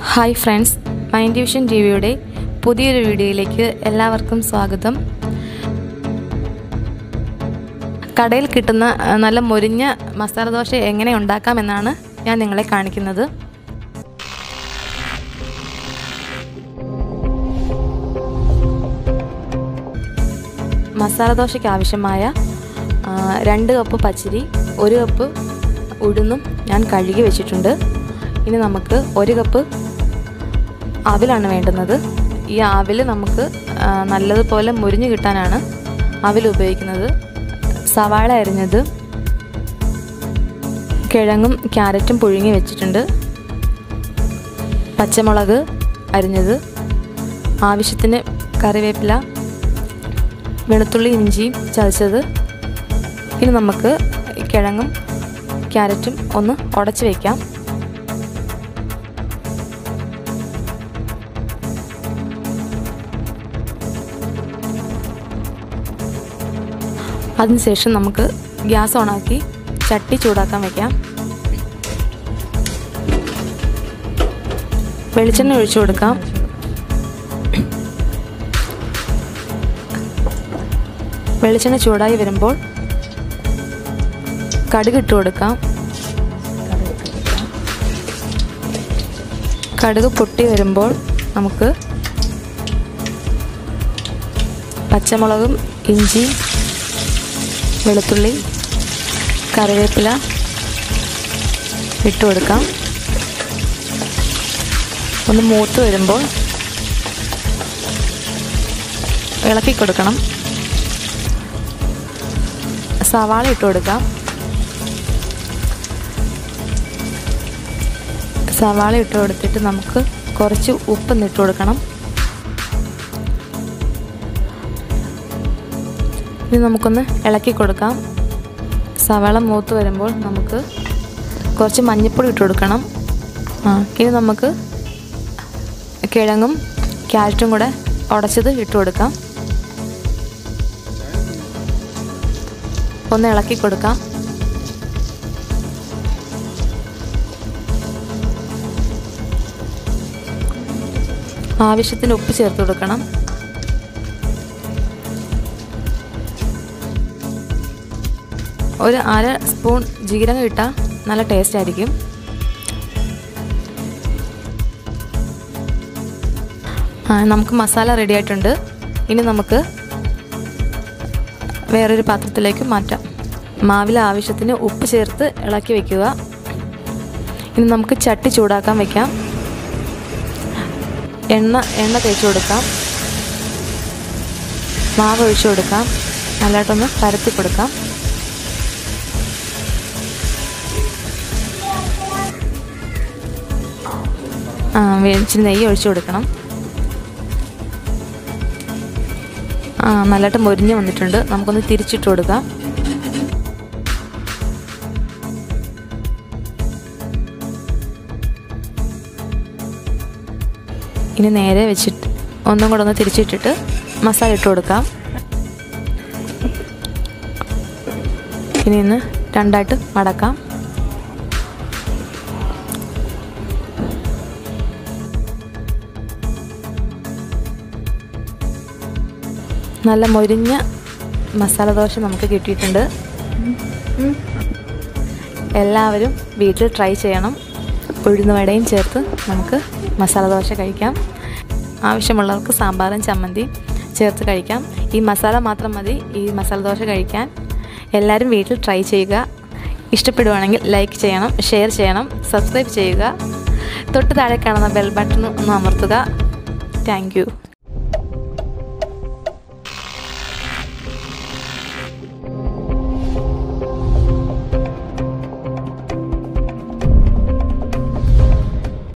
hi friends mind division ടി വിയുടെ പുതിയൊരു വീഡിയോയിലേക്ക് എല്ലാവർക്കും സ്വാഗതം കടയിൽ കിട്ടുന്ന ആ, നല്ല മൊരിഞ്ഞ മസാല ദോശ എങ്ങനെ ഉണ്ടാക്കാമെന്നാണ് ഞാൻ നിങ്ങളെ കാണിക്കുന്നത് മസാല ദോശയ്ക്ക് ആവശ്യമായ ആ, രണ്ട് കപ്പ് പച്ചരി ഒരു കപ്പ് ഉഴുന്നും ഞാൻ കഴുകി വെച്ചിട്ടുണ്ട് ഇനി നമുക്ക് ഒരു കപ്പ് അവിലാണ് വേണ്ടുന്നത് ഈ അവിൽ നമുക്ക് ആ, നല്ലതുപോലെ മുരിഞ്ഞ് കിട്ടാനാണ് അവിൽ ഉപയോഗിക്കുന്നത് സവാള അരിഞ്ഞത് കിഴങ്ങും ക്യാരറ്റും പുഴുങ്ങി വെച്ചിട്ടുണ്ട് പച്ചമുളക് അരിഞ്ഞത് ആവശ്യത്തിന് കറിവേപ്പില വെളുത്തുള്ളി ഇഞ്ചിയും ചതച്ചത് ഇനി നമുക്ക് കിഴങ്ങും ക്യാരറ്റും ഒന്ന് ഉടച്ച് വയ്ക്കാം അതിനുശേഷം നമുക്ക് ഗ്യാസ് ഓണാക്കി ചട്ടി ചൂടാക്കാൻ വയ്ക്കാം വെളിച്ചെണ്ണ ഒഴിച്ചു കൊടുക്കാം വെളിച്ചെണ്ണ ചൂടായി വരുമ്പോൾ കടുക് ഇട്ട് കൊടുക്കാം കടുക് പൊട്ടി വരുമ്പോൾ നമുക്ക് പച്ചമുളകും ഇഞ്ചി വെളുത്തുള്ളി കറിവേപ്പില ഇട്ട് കൊടുക്കാം ഒന്ന് മൂത്ത് വരുമ്പോൾ ഇളക്കി കൊടുക്കണം സവാള ഇട്ട് കൊടുക്കാം സവാള ഇട്ട് കൊടുത്തിട്ട് നമുക്ക് കുറച്ച് ഉപ്പ് ഇട്ട് കൊടുക്കണം ഇനി നമുക്കൊന്ന് ഇളക്കി കൊടുക്കാം സവാള മൂത്ത് വരുമ്പോൾ നമുക്ക് കുറച്ച് മഞ്ഞൾപ്പൊടി ഇട്ട് കൊടുക്കണം ആ ഇനി നമുക്ക് കിഴങ്ങും ക്യാരറ്റും കൂടെ ഉടച്ചത് ഇട്ട് കൊടുക്കാം ഒന്ന് ഇളക്കി കൊടുക്കാം ആവശ്യത്തിന് ഉപ്പ് ചേർത്ത് കൊടുക്കണം ഒരു അര സ്പൂൺ ജീരകം ഇട്ടാൽ നല്ല ടേസ്റ്റ് ആയിരിക്കും ആ, നമുക്ക് മസാല റെഡി ആയിട്ടുണ്ട് ഇനി നമുക്ക് വേറൊരു പാത്രത്തിലേക്ക് മാറ്റാം മാവിൽ ആവശ്യത്തിന് ഉപ്പ് ചേർത്ത് ഇളക്കി വെക്കുക ഇനി നമുക്ക് ചട്ടി ചൂടാക്കാൻ വെക്കാം എണ്ണ എണ്ണ തേച്ച് കൊടുക്കാം മാവ് ഒഴിച്ചു കൊടുക്കാം നല്ലതായിട്ടൊന്ന് പരത്തി കൊടുക്കാം ആ വേവിച്ചിരി നെയ്യ് ഒഴിച്ചു കൊടുക്കണം ആ നല്ലതായിട്ട് മൊരിഞ്ഞ് വന്നിട്ടുണ്ട് നമുക്കൊന്ന് തിരിച്ചിട്ട് കൊടുക്കാം ഇനി നേരെ വെച്ചിട്ട് ഒന്നും കൂടെ ഒന്ന് തിരിച്ചിട്ടിട്ട് മസാല ഇട്ട് കൊടുക്കാം ഇനി ഇന്ന് രണ്ടായിട്ട് മടക്കാം നല്ല മൊരിഞ്ഞ മസാല ദോശ നമുക്ക് കിട്ടിയിട്ടുണ്ട് എല്ലാവരും വീട്ടിൽ ട്രൈ ചെയ്യണം ഉഴുന്നുവടയും ചേർത്ത് നമുക്ക് മസാല ദോശ കഴിക്കാം ആവശ്യമുള്ളവർക്ക് സാമ്പാറും ചമ്മന്തിയും ചേർത്ത് കഴിക്കാം ഈ മസാല മാത്രം മതി ഈ മസാല ദോശ കഴിക്കാൻ എല്ലാവരും വീട്ടിൽ ട്രൈ ചെയ്യുക ഇഷ്ടപ്പെടുവാണെങ്കിൽ ലൈക്ക് ചെയ്യണം ഷെയർ ചെയ്യണം സബ്സ്ക്രൈബ് ചെയ്യുക തൊട്ട് താഴെ കാണുന്ന ബെൽ ബട്ടൺ ഒന്ന് അമർത്തുക താങ്ക്